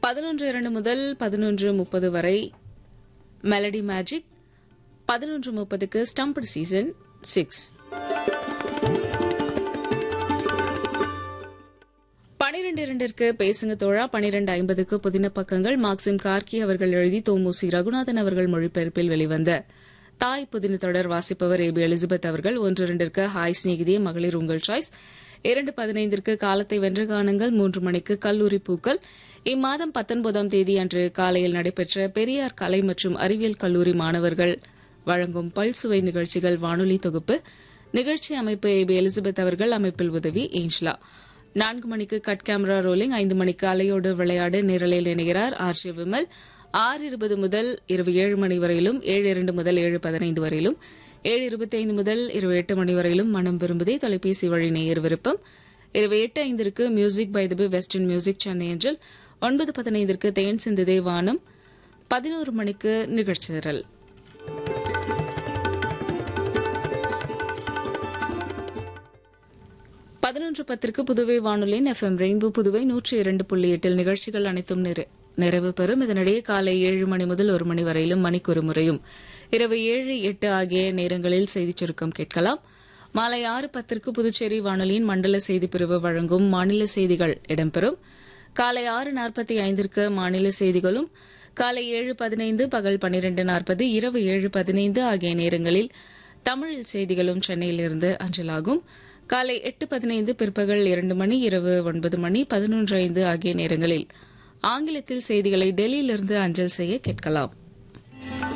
பதினொன்று இரண்டு முதல் பதினொன்று முப்பது வரை மெலடி மேஜிக் பதினொன்று முப்பதுக்கு ஸ்டம்பட் சீசன் சிக்ஸ் பனிரெண்டு இரண்டிற்கு பேசுங்க தோழா பனிரெண்டு ஐம்பதுக்கு புதின பக்கங்கள் மார்க்சிம் கார்கி அவர்கள் எழுதி தோமுசி ரகுநாதன் அவர்கள் மொழிபெயர்ப்பில் வெளிவந்த தாய் புதின தொடர் வாசிப்பவர் ஏபி எலிசபெத் அவர்கள் ஒன்று இரண்டிற்கு ஹாய் சிநேகிதியே மகளிர் உங்கள் சாய்ஸ் இரண்டு பதினைந்திற்கு காலத்தை வென்ற காணுங்கள் மூன்று மணிக்கு கல்லூரி பூக்கள் இம்மாதம் பத்தொன்பதாம் தேதி அன்று காலையில் நடைபெற்ற பெரியார் கலை மற்றும் அறிவியல் கல்லூரி மாணவர்கள் வழங்கும் பல்சுவை நிகழ்ச்சிகள் வானொலி தொகுப்பு நிகழ்ச்சி அமைப்பு ஏபி எலிசபெத் அவர்கள் அமைப்பில் உதவி ஏஞ்சலா நான்கு மணிக்கு கட் கேமரா ரோலிங் ஐந்து மணிக்கு அலையோடு விளையாடு நிரலில் இணைகிறார் ஆர் ஜே விமல் ஆறு இருபது முதல் இரவு ஏழு மணி வரையிலும் ஏழு இரண்டு முதல் ஏழு பதினைந்து வரையிலும் ஏழு இருபத்தைந்து முதல் இரவு எட்டு மணி வரையிலும் மனம் விரும்புதே தொலைபேசி வழி நேயர் விருப்பம் இரவு எட்டு ஐந்திற்கு music by the western music Chennai அஞ்சல் ஒன்பது பதினைந்திற்கு தேன் சிந்துதே வானம் பதினோரு மணிக்கு நிகழ்ச்சி நிரல் பதினொன்று பத்திற்கு புதுவை வானொலியின் எஃப்எம் ரெயின்போ புதுவை நூற்றி இரண்டு புள்ளி எட்டில் நிகழ்ச்சிகள் அனைத்தும் நிறை- நிறைவு பெறும் இதனிடையே காலை ஏழு மணி முதல் ஒரு மணி வரையிலும் மணிக்கொரு முறையும் இரவு ஏழு எட்டு ஆகிய நேரங்களில் செய்திச் சுருக்கம் கேட்கலாம் மாலை ஆறு பத்திற்கு புதுச்சேரி வானொலியின் மண்டல செய்திப் பிரிவு வழங்கும் மாநில செய்திகள் இடம்பெறும் காலை ஆறு நாற்பத்தி ஐந்திற்கு மாநில செய்திகளும் காலை ஏழு பதினைந்து பகல் பன்னிரண்டு நாற்பது இரவு ஏழு பதினைந்து ஆகிய நேரங்களில் தமிழில் செய்திகளும் சென்னையிலிருந்து அஞ்சலாகும் காலை எட்டு பதினைந்து பிற்பகல் இரண்டு மணி இரவு ஒன்பது மணி பதினொன்று ஐந்து ஆகிய நேரங்களில் ஆங்கிலத்தில் செய்திகளை டெல்லியிலிருந்து அஞ்சல் செய்ய கேட்கலாம்